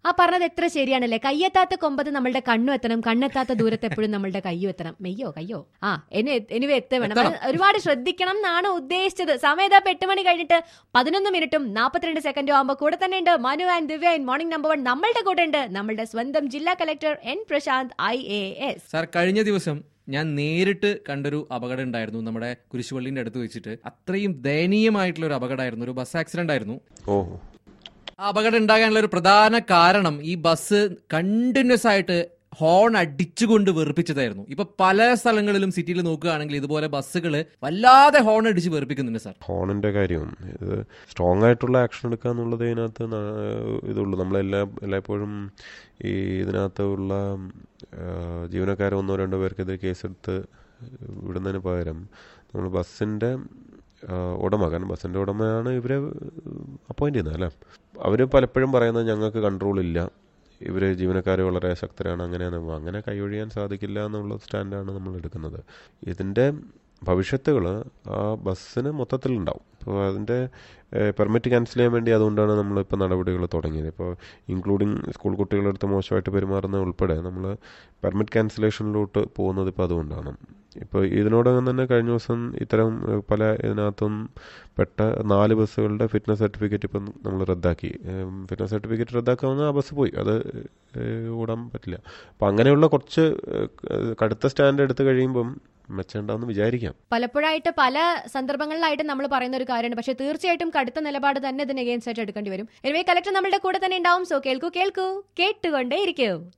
ആ പറഞ്ഞത് എത്ര ശരിയാണല്ലേ കയ്യെത്താത്ത കൊമ്പത്ത് നമ്മളുടെ കണ്ണു എത്തണം കണ്ണെത്താത്ത ദൂരത്ത് എപ്പോഴും നമ്മളുടെ കയ്യും എത്തണം മെയ്യോ കയ്യോ ആ എന്നെ എനിവേ എത്ത വേണം എത്തണം. അത് ഒരുപാട് ശ്രദ്ധിക്കണം എന്നാണ് ഉദ്ദേശിച്ചത് സമയം ഇതാ എട്ട് മണി കഴിഞ്ഞിട്ട് പതിനൊന്ന് മിനിറ്റും നാൽപ്പത്തിരണ്ട് സെക്കൻഡും ആകുമ്പോൾ കൂടെ തന്നെ ഉണ്ട് Manu and Divya in morning number one നമ്മളുടെ കൂടെ ഉണ്ട് നമ്മളുടെ സ്വന്തം ജില്ലാ collector N Prashanth I A S sir കഴിഞ്ഞ ദിവസം ഞാൻ നേരിട്ട് കണ്ടൊരു അപകടം ഉണ്ടായിരുന്നു നമ്മുടെ കുരിശുപള്ളിന്റെ അടുത്ത് വെച്ചിട്ട് അത്രയും ദയനീയമായിട്ടുള്ള ഒരു അപകടമായിരുന്നു ഒരു ബസ് ആക്സിഡന്റ് ആയിരുന്നു ഓ ആ അപകടം ഉണ്ടാകാനുള്ള ഒരു പ്രധാന കാരണം ഈ ബസ് കണ്ടിന്യൂസ് ആയിട്ട് ഹോൺ അടിച്ചുകൊണ്ട് വെറുപ്പിച്ചതായിരുന്നു ഇപ്പൊ പല സ്ഥലങ്ങളിലും സിറ്റിയിൽ നോക്കുകയാണെങ്കിൽ ഇതുപോലെ ബസ്സുകൾ വല്ലാതെ ഹോൺ അടിച്ച് വെറുപ്പിക്കുന്നുണ്ട് സാർ ഹോണിന്റെ കാര്യം ഇത് സ്ട്രോങ് ആയിട്ടുള്ള ആക്ഷൻ എടുക്കുക എന്നുള്ളത് ഇതിനകത്ത് ന- ഇതുള്ളൂ നമ്മളെല്ലാ എല്ലായ്പ്പോഴും ഈ ഇതിനകത്ത് ഉള്ള ആ, ജീവനക്കാരെ ഒന്നോ രണ്ടോ പേർക്കെതിരെ കേസെടുത്ത് വിടുന്നതിന് പകരം നമ്മൾ ബസ്സിന്റെ ആ, ഉടമ കാരണം ബസ്സിന്റെ ഉടമയാണ് ഇവരെ അപ്പോയിന്റ് ചെയ്യുന്നത് അല്ലേ അവർ പലപ്പോഴും പറയുന്നത് ഞങ്ങൾക്ക് കൺട്രോൾ ഇല്ല ഇവർ ജീവനക്കാർ വളരെ ശക്തരാണ് അങ്ങനെയാണ് അങ്ങനെ കൈയൊഴിയാൻ സാധിക്കില്ല എന്നുള്ള സ്റ്റാൻഡാണ് നമ്മൾ എടുക്കുന്നത് ഇതിൻ്റെ ഭവിഷ്യത്തുകൾ ആ ബസ്സിന് മൊത്തത്തിലുണ്ടാവും അപ്പോൾ അതിൻ്റെ പെർമിറ്റ് ക്യാൻസൽ ചെയ്യാൻ വേണ്ടി അതുകൊണ്ടാണ് നമ്മളിപ്പോൾ നടപടികൾ തുടങ്ങിയത് ഇപ്പോൾ ഇൻക്ലൂഡിങ് സ്കൂൾ കുട്ടികളുടെ അടുത്ത് മോശമായിട്ട് പെരുമാറുന്ന ഉൾപ്പെടെ നമ്മൾ പെർമിറ്റ് ക്യാൻസലേഷനിലോട്ട് പോകുന്നത് ഇപ്പോൾ അതുകൊണ്ടാണ് ഇപ്പോൾ ഇതിനോടകം തന്നെ കഴിഞ്ഞ ദിവസം ഇത്തരം ഏഹ്, പല ഇതിനകത്തും പെട്ട നാല് ബസ്സുകളുടെ ഫിറ്റ്നസ് സർട്ടിഫിക്കറ്റ് ഇപ്പം നമ്മൾ റദ്ദാക്കി ഫിറ്റ്നസ് സർട്ടിഫിക്കറ്റ് റദ്ദാക്കാവുന്ന ആ ബസ് പോയി അത് ഏഹ്, ഓടാൻ പറ്റില്ല അപ്പം അങ്ങനെയുള്ള കുറച്ച് ഏഹ്, കടുത്ത സ്റ്റാൻഡ് എടുത്ത് കഴിയുമ്പം മെച്ചമുണ്ടാവുമെന്ന് വിചാരിക്കാം പലപ്പോഴായിട്ട് പല സന്ദർഭങ്ങളിലായിട്ട് നമ്മൾ പറയുന്ന ഒരു കാര്യമാണ് പക്ഷേ തീർച്ചയായിട്ടും കടുത്ത നിലപാട് തന്നെ ഇതിന് അഗേൻസ്റ്റ് ആയിട്ട് എടുക്കേണ്ടി വരും എനിവേ കലക്ടർ നമ്മളുടെ കൂടെ തന്നെ ഉണ്ടാവും സോ കേൾക്കൂ കേൾക്കൂ കേട്ടുകൊണ്ടേ ഇരിക്കൂ